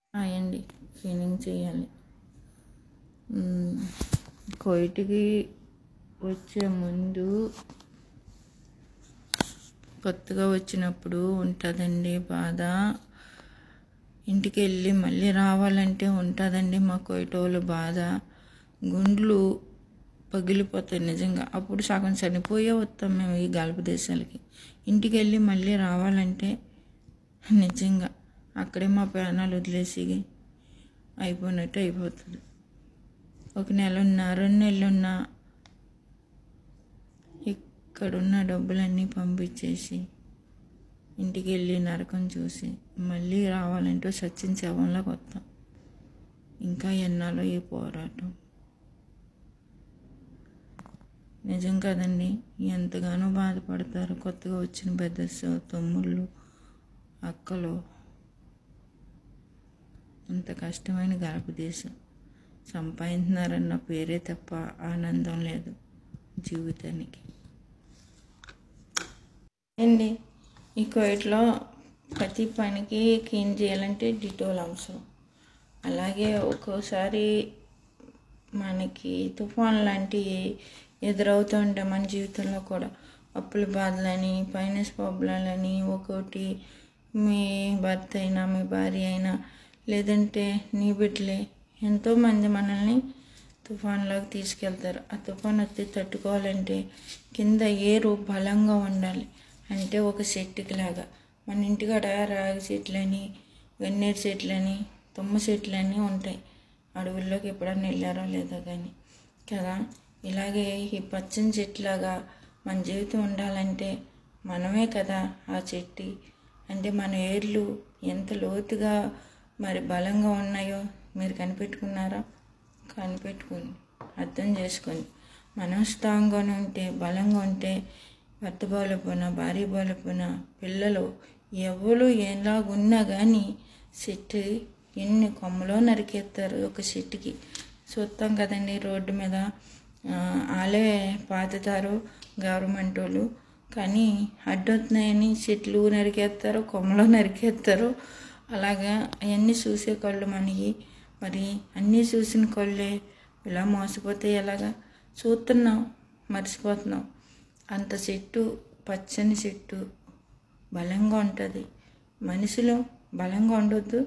అయ్యండి క్లీనింగ్ చేయాలి మ్మ్. కోయిటికి వచ్చే ముందు కొత్తగా వచ్చినప్పుడు ఉంటుందండి బాధ ఇంటికి వెళ్ళి మళ్ళీ రావాలంటే ఉంటుందండి మా కోయిటోళ్ళు బాధ గుండ్లు పగిలిపోతాయి నిజంగా అప్పుడు సగం చనిపోయే వస్తాం మేము ఈ గల్ప దేశాలకి ఇంటికి వెళ్ళి మళ్ళీ రావాలంటే నిజంగా అక్కడే మా ప్రాణాలు వదిలేసి అయిపోయినట్టు అయిపోతుంది ఒక నెల ఉన్నా రెండు నెలలు ఉన్నా ఇక్కడున్న డబ్బులన్నీ పంపించేసి ఇంటికి వెళ్ళి నరకం చూసి మళ్ళీ రావాలంటే సచిన్ శవంలోకి వస్తాం ఇంకా ఎన్నాలో ఈ పోరాటం నిజం కదండి ఎంతగానో బాధపడతారు కొత్తగా వచ్చిన పెద్దస్ తమ్ముళ్ళు అక్కలు అంత కష్టమైన గడప దేశం సంపాదించున్నారన్న పేరే తప్ప ఆనందం లేదు జీవితానికి అండి ఈ కోయిట్లో ప్రతి పనికి క్లీన్ చేయాలంటే డిటోల్ అవసరం అలాగే ఒక్కోసారి మనకి తుఫాన్ లాంటివి ఎదురవుతూ ఉంటాయి మన జీవితంలో కూడా అప్పుల బాధలని ఫైనాన్స్ ప్రాబ్లంలని ఒక్కోటి మీ భర్త అయినా మీ భార్య అయినా లేదంటే నీ బిడ్డలే ఎంతోమంది మనల్ని తుఫాన్లోకి తీసుకెళ్తారు ఆ తుఫాన్ వచ్చి తట్టుకోవాలంటే కింద ఏరు బలంగా ఉండాలి అంటే ఒక చెట్టుకి లాగా మన ఇంటికాడ రాగి చెట్లని గన్నేరు చెట్లని తుమ్మ చెట్లని ఉంటాయి అడవుల్లోకి ఎప్పుడన్నా వెళ్ళారో లేదో కానీ కదా ఇలాగే ఈ పచ్చని చెట్లాగా మన జీవితం ఉండాలంటే మనమే కదా ఆ చెట్టు అంటే మన ఏర్లు ఎంత లోతుగా మరి బలంగా ఉన్నాయో మీరు కనిపెట్టుకున్నారా కనిపెట్టుకోండి అర్థం చేసుకోండి మనం స్ట్రాంగ్గానే ఉంటే బలంగా ఉంటే భర్త బాగలేకపోయినా భార్య బాగలేకపోయినా పిల్లలు ఎవరు ఎలాగున్నా కానీ చెట్టు ఎన్ని కొమ్మలో నరికేస్తారు ఒక చెట్టుకి చూస్తాం కదండి రోడ్డు మీద ఆ, వాళ్ళే పాతుతారు గవర్నమెంట్ వాళ్ళు కానీ అడ్డొస్తున్నాయని చెట్లు నరికేస్తారు కొమ్మలో నరికేస్తారు అలాగా అవన్నీ చూసే కళ్ళు మనకి మరి అన్నీ చూసిన కళ్ళే ఇలా మోసపోతే ఎలాగా చూస్తున్నాం మర్చిపోతున్నాం అంత చెట్టు పచ్చని చెట్టు బలంగా ఉంటుంది మనుషులు బలంగా ఉండొద్దు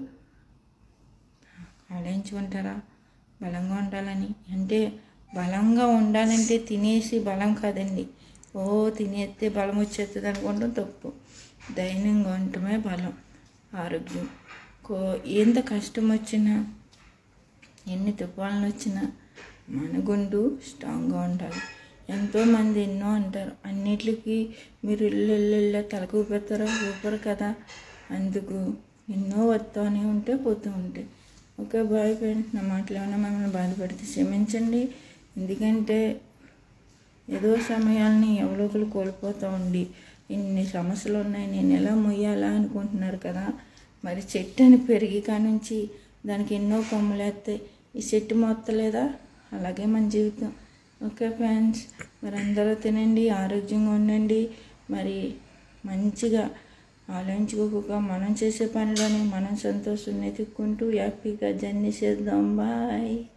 ఆలోచించుకుంటారా బలంగా ఉండాలని అంటే బలంగా ఉండాలంటే తినేసి బలం కాదండి ఓ తినేస్తే బలం వచ్చేస్తుంది అనుకోవడం తప్పు ధైర్యంగా ఉండటమే బలం ఆరోగ్యం కో ఎంత కష్టం వచ్చినా ఎన్ని తుఫాన్లు వచ్చినా మన గుండు స్ట్రాంగ్గా ఉండాలి ఎంతోమంది ఎన్నో అంటారు అన్నిటికీ మీరు ఇల్లు ఇల్లు ఇల్లు తలకు ఊపెత్తారో ఊపరు కదా అందుకు ఎన్నో వస్తూనే ఉంటే పోతూ ఉంటాయి ఓకే బాయ్ ఫ్రెండ్స్ నా మాటలు ఏమైనా మిమ్మల్ని బాధపడితే క్షమించండి ఎందుకంటే ఏదో సమయాల్ని ఎవరో ఒకరు కోల్పోతూ ఉండి ఇన్ని సమస్యలు ఉన్నాయి నేను ఎలా మొయ్యాలా అనుకుంటున్నారు కదా మరి చెట్టు అని పెరిగి కానుంచి దానికి ఎన్నో కొమ్మలు వేస్తాయి ఈ చెట్టు మొత్తలేదా అలాగే మన జీవితం ఓకే ఫ్రెండ్స్ మరి అందరూ తినండి ఆరోగ్యంగా ఉండండి మరి మంచిగా ఆలోచించుకోక మనం చేసే పనిలోనే మనం సంతోషం వెతుక్కుంటూ హ్యాపీగా జర్నీ చేద్దాం బాయ్